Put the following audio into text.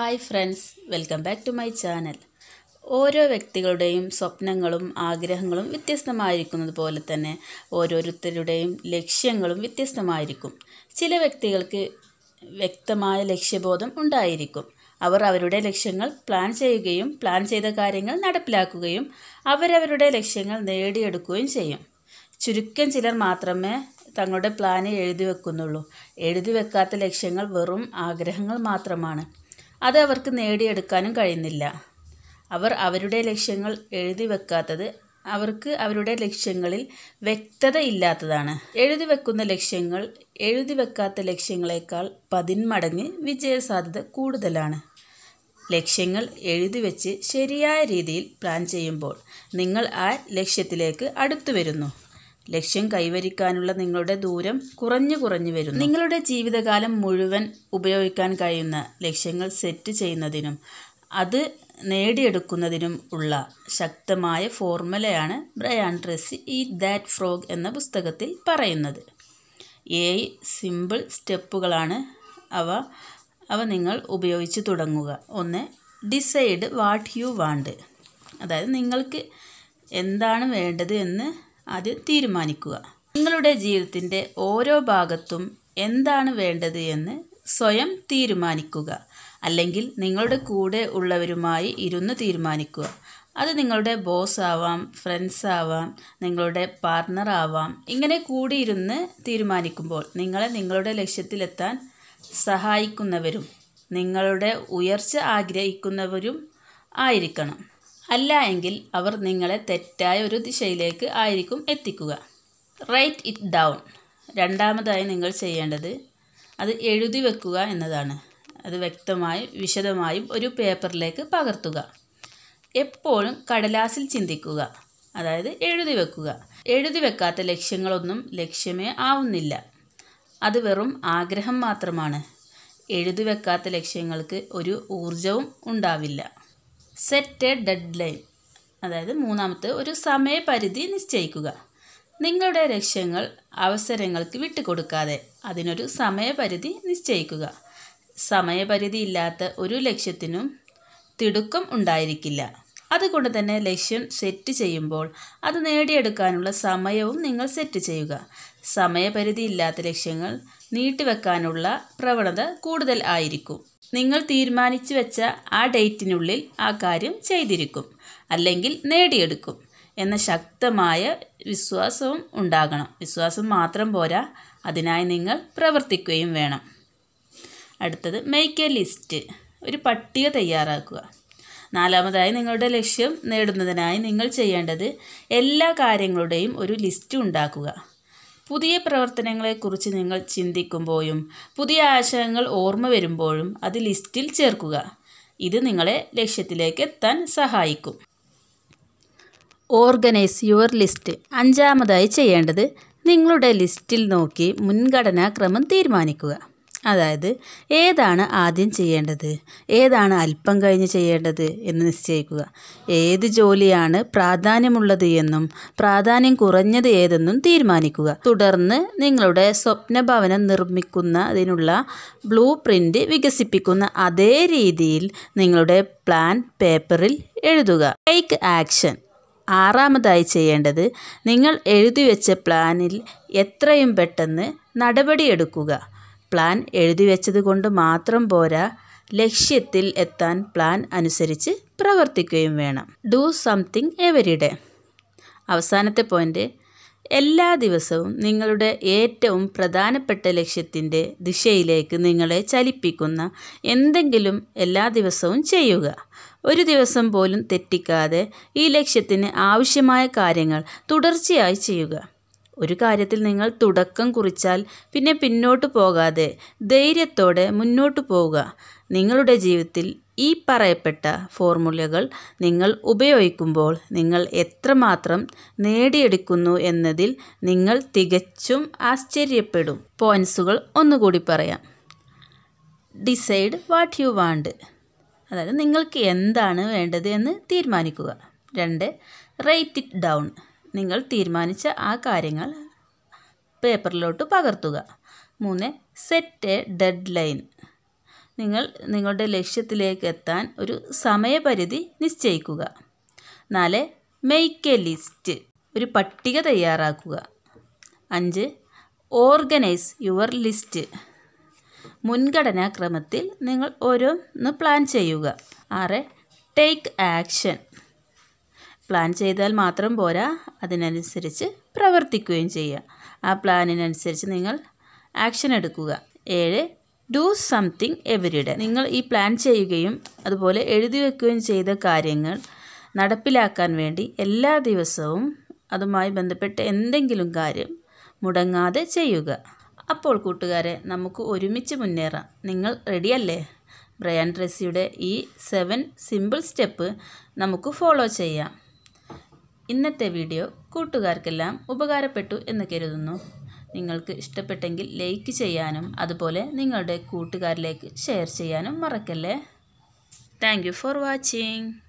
hi friends welcome back to my channel ഓരോ വ്യക്തികളുടെയും സ്വപ്നങ്ങളും ആഗ്രഹങ്ങളും വ്യത്യസ്തമായിരിക്കുന്നത് പോലെ തന്നെ ഓരോരുത്തരുടെയും ലക്ഷ്യങ്ങളും വ്യത്യസ്തമായിരിക്കും ചില വ്യക്തികൾക്ക് വ്യക്തമായ ലക്ഷ്യബോധം ഉണ്ടായിരിക്കും അവർ അവരുടെ ലക്ഷ്യങ്ങൾ പ്ലാൻ ചെയ്യുകയും പ്ലാൻ ചെയ്ത കാര്യങ്ങൾ നടപ്പിലാക്കുകയും അവരവരുടെ ലക്ഷ്യങ്ങൾ നേടിയെടുക്കുകയും ചെയ്യും ചുരുക്കം ചിലർ മാത്രമേ തങ്ങളുടെ പ്ലാന് എഴുതി വെക്കുന്നുള്ളൂ എഴുതി വെക്കാത്ത ലക്ഷ്യങ്ങൾ വെറും ആഗ്രഹങ്ങൾ മാത്രമാണ് അത് അവർക്ക് നേടിയെടുക്കാനും കഴിയുന്നില്ല അവർ അവരുടെ ലക്ഷ്യങ്ങൾ എഴുതി വെക്കാത്തത് അവർക്ക് അവരുടെ ലക്ഷ്യങ്ങളിൽ വ്യക്തത ഇല്ലാത്തതാണ് എഴുതി വെക്കുന്ന ലക്ഷ്യങ്ങൾ എഴുതി വെക്കാത്ത ലക്ഷ്യങ്ങളെക്കാൾ പതിന്മടങ്ങ് വിജയസാധ്യത കൂടുതലാണ് ലക്ഷ്യങ്ങൾ എഴുതി വെച്ച് ശരിയായ രീതിയിൽ പ്ലാൻ ചെയ്യുമ്പോൾ നിങ്ങൾ ആ ലക്ഷ്യത്തിലേക്ക് അടുത്തു വരുന്നു ലക്ഷ്യം കൈവരിക്കാനുള്ള നിങ്ങളുടെ ദൂരം കുറഞ്ഞു കുറഞ്ഞു വരുന്നു നിങ്ങളുടെ ജീവിതകാലം മുഴുവൻ ഉപയോഗിക്കാൻ കഴിയുന്ന ലക്ഷ്യങ്ങൾ സെറ്റ് ചെയ്യുന്നതിനും അത് നേടിയെടുക്കുന്നതിനും ഉള്ള ശക്തമായ ഫോർമുലയാണ് Brian Tracy eat that frog എന്ന പുസ്തകത്തിൽ പറയുന്നത് ഏഴ് സിമ്പിൾ സ്റ്റെപ്പുകളാണ് അവ അവ നിങ്ങൾ ഉപയോഗിച്ച് തുടങ്ങുക ഒന്ന് ഡിസൈഡ് വാട്ട് യു വാണ്ട് അതായത് നിങ്ങൾക്ക് എന്താണ് വേണ്ടത് എന്ന് ആദ്യം തീരുമാനിക്കുക നിങ്ങളുടെ ജീവിതത്തിൻ്റെ ഓരോ ഭാഗത്തും എന്താണ് വേണ്ടത് എന്ന് സ്വയം തീരുമാനിക്കുക അല്ലെങ്കിൽ നിങ്ങളുടെ കൂടെ ഉള്ളവരുമായി ഇരുന്ന് തീരുമാനിക്കുക അത് നിങ്ങളുടെ ബോസ് ആവാം ഫ്രണ്ട്സ് ആവാം നിങ്ങളുടെ പാർട്ണർ ആവാം ഇങ്ങനെ കൂടിയിരുന്ന് തീരുമാനിക്കുമ്പോൾ നിങ്ങളെ നിങ്ങളുടെ ലക്ഷ്യത്തിലെത്താൻ സഹായിക്കുന്നവരും നിങ്ങളുടെ ഉയർച്ച ആഗ്രഹിക്കുന്നവരും ആയിരിക്കണം അല്ല എങ്കിൽ അവർ നിങ്ങളെ തെറ്റായ ഒരു ദിശയിലേക്ക് ആയിരിക്കും എത്തിക്കുക റൈറ്റ് ഇറ്റ് ഡൗൺ രണ്ടാമതായി നിങ്ങൾ ചെയ്യേണ്ടത് അത് എഴുതി വെക്കുക എന്നതാണ് അത് വ്യക്തമായും വിശദമായും ഒരു പേപ്പറിലേക്ക് പകർത്തുക എപ്പോഴും കടലാസിൽ ചിന്തിക്കുക അതായത് എഴുതി വെക്കുക എഴുതി വെക്കാത്ത ലക്ഷ്യങ്ങളൊന്നും ലക്ഷ്യമേ ആവുന്നില്ല അത് വെറും ആഗ്രഹം മാത്രമാണ് എഴുതി വെക്കാത്ത ലക്ഷ്യങ്ങൾക്ക് ഒരു ഊർജവും ഉണ്ടാവില്ല സെറ്റ് എ ഡെഡ് ലൈൻ അതായത് മൂന്നാമത്തെ ഒരു സമയപരിധി നിശ്ചയിക്കുക നിങ്ങളുടെ ലക്ഷ്യങ്ങൾ അവസരങ്ങൾക്ക് വിട്ടുകൊടുക്കാതെ അതിനൊരു സമയപരിധി നിശ്ചയിക്കുക സമയപരിധി ഇല്ലാത്ത ഒരു ലക്ഷ്യത്തിനും തിടുക്കം ഉണ്ടായിരിക്കില്ല അതുകൊണ്ട് തന്നെ ലക്ഷ്യം സെറ്റ് ചെയ്യുമ്പോൾ അത് നേടിയെടുക്കാനുള്ള സമയവും നിങ്ങൾ സെറ്റ് ചെയ്യുക സമയപരിധി ഇല്ലാത്ത ലക്ഷ്യങ്ങൾ നീട്ടിവെക്കാനുള്ള പ്രവണത കൂടുതൽ ആയിരിക്കും നിങ്ങൾ തീരുമാനിച്ചു വെച്ച ആ ഡേറ്റിനുള്ളിൽ ആ കാര്യം ചെയ്തിരിക്കും അല്ലെങ്കിൽ നേടിയെടുക്കും എന്ന ശക്തമായ വിശ്വാസവും ഉണ്ടാകണം വിശ്വാസം മാത്രം പോരാ അതിനായി നിങ്ങൾ പ്രവർത്തിക്കുകയും വേണം അടുത്തത് മേക്ക് എ ലിസ്റ്റ് ഒരു പട്ടിക തയ്യാറാക്കുക നാലാമതായി നിങ്ങളുടെ ലക്ഷ്യം നേടുന്നതിനായി നിങ്ങൾ ചെയ്യേണ്ടത് എല്ലാ കാര്യങ്ങളുടെയും ഒരു ലിസ്റ്റ് ഉണ്ടാക്കുക പുതിയ പ്രവർത്തനങ്ങളെക്കുറിച്ച് നിങ്ങൾ ചിന്തിക്കുമ്പോഴും പുതിയ ആശയങ്ങൾ ഓർമ്മ വരുമ്പോഴും അത് ലിസ്റ്റിൽ ചേർക്കുക ഇത് നിങ്ങളെ ലക്ഷ്യത്തിലേക്ക് എത്താൻ സഹായിക്കും ഓർഗനൈസ് യുവർ ലിസ്റ്റ് അഞ്ചാമതായി ചെയ്യേണ്ടത് നിങ്ങളുടെ ലിസ്റ്റിൽ നോക്കി മുൻഗണനാക്രമം തീരുമാനിക്കുക അതായത് ഏതാണ് ആദ്യം ചെയ്യേണ്ടത് ഏതാണ് അല്പം കഴിഞ്ഞ് ചെയ്യേണ്ടത് എന്ന് നിശ്ചയിക്കുക ഏത് ജോലിയാണ് പ്രാധാന്യമുള്ളത് എന്നും പ്രാധാന്യം കുറഞ്ഞത് ഏതെന്നും തീരുമാനിക്കുക തുടർന്ന് നിങ്ങളുടെ സ്വപ്ന ഭവനം നിർമ്മിക്കുന്നതിനുള്ള ബ്ലൂ പ്രിൻ്റ് വികസിപ്പിക്കുന്ന അതേ രീതിയിൽ നിങ്ങളുടെ പ്ലാൻ പേപ്പറിൽ എഴുതുക ടേക്ക് ആക്ഷൻ ആറാമതായി ചെയ്യേണ്ടത് നിങ്ങൾ എഴുതി വെച്ച പ്ലാനിൽ എത്രയും പെട്ടെന്ന് നടപടിയെടുക്കുക പ്ലാൻ എഴുതി വെച്ചത് കൊണ്ട് മാത്രം പോരാ ലക്ഷ്യത്തിൽ എത്താൻ പ്ലാൻ അനുസരിച്ച് പ്രവർത്തിക്കുകയും വേണം ഡു സംതിങ് എവരി ഡേ അവസാനത്തെ പോയിൻ്റ് എല്ലാ ദിവസവും നിങ്ങളുടെ ഏറ്റവും പ്രധാനപ്പെട്ട ലക്ഷ്യത്തിൻ്റെ ദിശയിലേക്ക് നിങ്ങളെ ചലിപ്പിക്കുന്ന എന്തെങ്കിലും എല്ലാ ദിവസവും ചെയ്യുക ഒരു ദിവസം പോലും തെറ്റിക്കാതെ ഈ ലക്ഷ്യത്തിന് ആവശ്യമായ കാര്യങ്ങൾ തുടർച്ചയായി ചെയ്യുക ഒരു കാര്യത്തിൽ നിങ്ങൾ തുടക്കം കുറിച്ചാൽ പിന്നെ പിന്നോട്ട് പോകാതെ ധൈര്യത്തോടെ മുന്നോട്ട് പോവുക നിങ്ങളുടെ ജീവിതത്തിൽ ഈ പറയപ്പെട്ട ഫോർമുലകൾ നിങ്ങൾ ഉപയോഗിക്കുമ്പോൾ നിങ്ങൾ എത്രമാത്രം നേടിയെടുക്കുന്നു എന്നതിൽ നിങ്ങൾ തികച്ചും ആശ്ചര്യപ്പെടും പോയിൻസുകൾ ഒന്നുകൂടി പറയാം ഡിസൈഡ് വാട്ട് യു വാണ്ട് അതായത് നിങ്ങൾക്ക് എന്താണ് വേണ്ടത് എന്ന് തീരുമാനിക്കുക രണ്ട് റൈറ്റ് ഇറ്റ് ഡൗൺ നിങ്ങൾ തീരുമാനിച്ച ആ കാര്യങ്ങൾ പേപ്പറിലോട്ട് പകർത്തുക മൂന്ന് സെറ്റ് എ ഡെഡ് ലൈൻ നിങ്ങൾ നിങ്ങളുടെ ലക്ഷ്യത്തിലേക്ക് എത്താൻ ഒരു സമയപരിധി നിശ്ചയിക്കുക നാല് മെയ്ക്ക് എ ലിസ്റ്റ് ഒരു പട്ടിക തയ്യാറാക്കുക അഞ്ച് ഓർഗനൈസ് യുവർ ലിസ്റ്റ് മുൻഗണനാക്രമത്തിൽ നിങ്ങൾ ഓരോന്ന് പ്ലാൻ ചെയ്യുക ആറ് ടേക്ക് ആക്ഷൻ പ്ലാൻ ചെയ്താൽ മാത്രം പോരാ അതിനനുസരിച്ച് പ്രവർത്തിക്കുകയും ചെയ്യുക ആ പ്ലാനിനനുസരിച്ച് നിങ്ങൾ ആക്ഷൻ എടുക്കുക ഏഴ് ഡു സംതിങ് എവരിഡേ നിങ്ങൾ ഈ പ്ലാൻ ചെയ്യുകയും അതുപോലെ എഴുതി വെക്കുകയും ചെയ്ത കാര്യങ്ങൾ നടപ്പിലാക്കാൻ വേണ്ടി എല്ലാ ദിവസവും അതുമായി ബന്ധപ്പെട്ട എന്തെങ്കിലും കാര്യം മുടങ്ങാതെ ചെയ്യുക അപ്പോൾ കൂട്ടുകാരെ നമുക്ക് ഒരുമിച്ച് മുന്നേറാം നിങ്ങൾ റെഡിയല്ലേ ബ്രയാൻ ട്രസിയുടെ ഈ സെവൻ സിമ്പിൾ സ്റ്റെപ്പ് നമുക്ക് ഫോളോ ചെയ്യാം ഇന്നത്തെ വീഡിയോ കൂട്ടുകാർക്കെല്ലാം ഉപകാരപ്പെട്ടു എന്ന് കരുതുന്നു നിങ്ങൾക്ക് ഇഷ്ടപ്പെട്ടെങ്കിൽ ലൈക്ക് ചെയ്യാനും അതുപോലെ നിങ്ങളുടെ കൂട്ടുകാരിലേക്ക് ഷെയർ ചെയ്യാനും മറക്കല്ലേ താങ്ക് യു ഫോർ വാച്ചിങ്